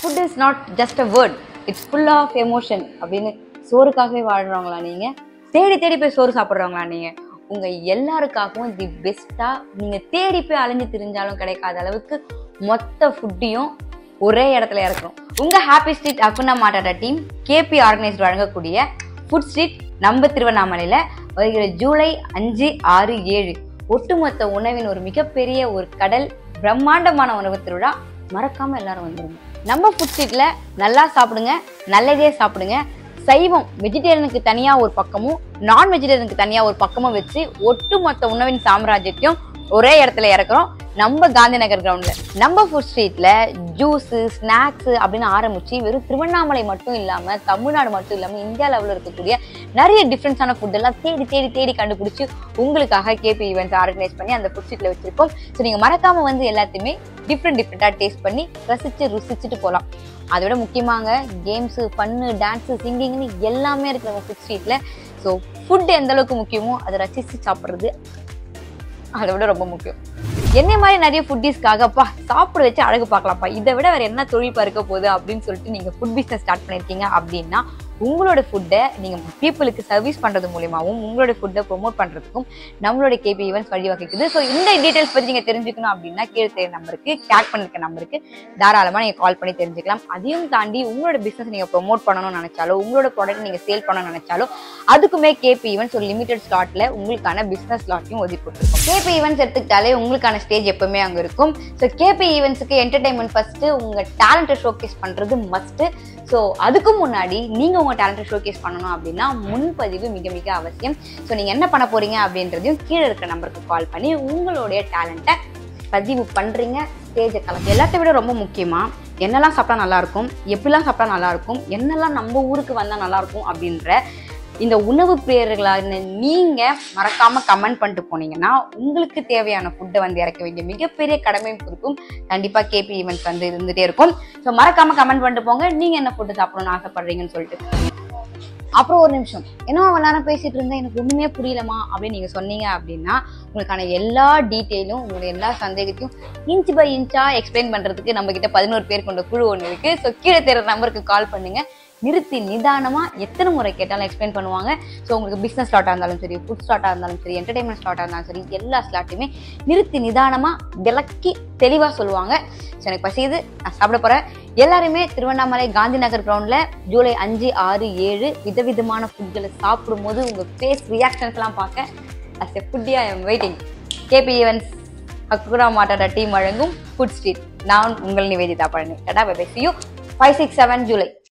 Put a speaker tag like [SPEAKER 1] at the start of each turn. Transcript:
[SPEAKER 1] food is not just a word it's full of emotion அப்படின்னு சோறுக்காகவே வாழ்றவங்களா நீங்க தேடி தேடி போய் சோறு சாப்பிட்றவங்களா நீங்க உங்க எல்லாருக்காகவும் தி பெஸ்டா நீங்க தேடி போய் அலைஞ்சு திரிஞ்சாலும் கிடைக்காத அளவுக்கு மொத்த ஃபுட்டையும் ஒரே இடத்துல இறக்குறோம் உங்க happy street hakuna matata team K B organised வழங்கக்கூடிய ஃபுட் ஸ்ட்ரீட் நம்ம திருவண்ணாமலையில வருகிற ஜூலை அஞ்சு ஆறு ஏழு ஒட்டுமொத்த உணவின் ஒரு மிகப்பெரிய ஒரு கடல் பிரம்மாண்டமான உணவு திருவிழா மறக்காம எல்லாரும் வந்துருங்க நம்ம ஃபுட் ஸ்ட்ரீட்ல நல்லா சாப்பிடுங்க நல்லதே சாப்பிடுங்க சைவம் வெஜிடேரியனுக்கு தனியா ஒரு பக்கமும் நான் வெஜிடேரியனுக்கு தனியா ஒரு பக்கமும் வச்சு ஒட்டுமொத்த உணவின் சாம்ராஜ்யத்தையும் ஒரே இடத்துல இறக்குறோம் நம்ம காந்தி நகர் கிரவுண்ட்ல நம்ம ஃபுட் ஸ்ட்ரீட்ல ஜூஸ் ஸ்நாக்ஸ் அப்படின்னு ஆரம்பிச்சு வெறும் திருவண்ணாமலை மட்டும் இல்லாம தமிழ்நாடு மட்டும் இல்லாம இந்தியா லெவலில் இருக்கக்கூடிய நிறைய டிஃப்ரென்ஸான ஃபுட் எல்லாம் தேடி தேடி தேடி கண்டுபிடிச்சு உங்களுக்காக கேபி ஈவெண்ட்ஸ் ஆர்கனைஸ் பண்ணி அந்த ஃபுட் ஸ்ட்ரீட்ல வச்சிருக்கோம் ஸோ நீங்க மறக்காம வந்து எல்லாத்தையுமே டிஃப்ரெண்ட் டிஃப்ரெண்டா டேஸ்ட் பண்ணி ரசிச்சு ருசிச்சுட்டு போகலாம் அதை விட முக்கியமாங்க கேம்ஸு ஃபன்னு டான்ஸு சிங்கிங்னு எல்லாமே இருக்கு நம்ம ஃபுட் ஸ்ட்ரீட்ல ஸோ ஃபுட் எந்த அளவுக்கு முக்கியமோ அதை ரசிச்சு சாப்பிட்றது அதை விட ரொம்ப முக்கியம் என்ன மாதிரி நிறைய ஃபுட்டீஸ்க்காகப்பா சாப்பிட வச்சு அழகு பார்க்கலாம்ப்பா இதை விட வேற என்ன தொழில் இருக்க போகுது அப்படின்னு சொல்லிட்டு நீங்க ஃபுட் பிஸ்னஸ் ஸ்டார்ட் பண்ணிருக்கீங்க அப்படின்னா உங்களோட ஃபுட்டை நீங்க பீப்புளுக்கு சர்வீஸ் பண்றது மூலியமாவும் உங்களோட ஃபுட்டை ப்ரொமோட் பண்றதுக்கும் நம்மளோட கேபி ஈவெண்ட்ஸ் வழிவகுக்குது ஸோ இந்த டீடைல்ஸ் பத்தி நீங்க தெரிஞ்சுக்கணும் அப்படின்னா கீழே தெரிய நம்பருக்கு டேக் பண்ணிருக்க நம்பருக்கு தாராளமா நீங்க கால் பண்ணி தெரிஞ்சுக்கலாம் அதையும் தாண்டி உங்களோட பிசினஸ் நீங்க ப்ரொமோட் பண்ணணும்னு நினைச்சாலோ உங்களோட ப்ராடக்ட் நீங்க சேல் பண்ணணும்னு நினைச்சாலோ அதுக்குமே கேபி ஈவெண்ட்ஸ் ஒரு லிமிடெட் ஸ்லாட்ல உங்களுக்கான பிசினஸ் ஸ்லாட்டையும் ஒதுக்கி கொடுத்துருக்கோம் கேபி ஈவெண்ட்ஸ் எடுத்துக்கிட்டாலே உங்களுக்கான ஸ்டேஜ் எப்பவுமே அங்க இருக்கும் ஸோ கேபி ஈவெண்ட்ஸுக்கு என்டர்டைன்மெண்ட் ஃபர்ஸ்ட் உங்க டேலண்ட்டை ஷோகேஸ் பண்றது மஸ்ட் ஸோ அதுக்கு முன்னாடி நீங்க உங்க டேலண்ட்டை ஷோகேஸ் பண்ணணும் அப்படின்னா முன்பதிவு மிக மிக அவசியம் ஸோ நீங்க என்ன பண்ண போறீங்க அப்படின்றதையும் கீழே இருக்கிற நம்பருக்கு கால் பண்ணி உங்களுடைய டேலண்ட்டை பதிவு பண்றீங்க ஸ்டேஜை கலந்து எல்லாத்தை விட ரொம்ப முக்கியமா என்னெல்லாம் சாப்பிட்டா நல்லா இருக்கும் எப்படிலாம் சாப்பிட்டா நல்லா இருக்கும் என்னெல்லாம் நம்ம ஊருக்கு வந்தா நல்லா இருக்கும் அப்படின்ற இந்த உணவு பிரியர்களான நீங்க மறக்காம கமெண்ட் பண்ணிட்டு போனீங்கன்னா உங்களுக்கு தேவையான ஃபுட்டை வந்து இறக்க வேண்டிய மிகப்பெரிய கடமையும் இருக்கும் கண்டிப்பா கேபி ஈவெண்ட்ஸ் வந்து இருந்துட்டே இருக்கும் ஸோ மறக்காம கமெண்ட் பண்ணிட்டு போங்க நீங்க என்ன ஃபுட்டு சாப்பிடணும்னு ஆசைப்படுறீங்கன்னு சொல்லிட்டு அப்புறம் ஒரு நிமிஷம் என்ன அவன் நேரம் பேசிட்டு இருந்தேன் எனக்கு ஒண்ணுமே புரியலமா அப்படின்னு நீங்க சொன்னீங்க அப்படின்னா உங்களுக்கான எல்லா டீட்டெயிலும் உங்களுடைய எல்லா சந்தேகத்தையும் இன்ச் பை இன்ச்சா எக்ஸ்பிளைன் பண்றதுக்கு நம்ம கிட்ட பதினோரு பேர் கொண்ட குழு ஒன்று இருக்கு ஸோ கீழே தெரியற நம்பருக்கு கால் பண்ணுங்க நிறுத்தி நிதானமா எத்தனை முறை கேட்டாலும் எக்ஸ்பிளைன் பண்ணுவாங்க ஸோ உங்களுக்கு பிசினஸ் ஸ்லாட்டாக இருந்தாலும் சரி ஃபுட் ஸ்லாட்டாக இருந்தாலும் சரி என்டர்டைன்மெண்ட் ஸ்லாட்டாக இருந்தாலும் சரி எல்லா ஸ்லாட்டையுமே நிறுத்தி நிதானமா விளக்கி தெளிவா சொல்லுவாங்க ஸோ எனக்கு பசியுது நான் சாப்பிட போறேன் எல்லாருமே திருவண்ணாமலை காந்தி நகர் கிரவுண்ட்ல ஜூலை அஞ்சு ஆறு ஏழு விதவிதமான ஃபுட்களை சாப்பிடும்போது உங்க ஃபேஸ் ரியாக்ஷன்ஸ்லாம் பார்க்க அஸ் எ ஃபுட்டியா I'm waiting K B events hakuna matata team வழங்கும் ஃபுட் ஸ்ட்ரீட் நான் உங்கள் Nivedhitha Palani tata bye see you five six seven July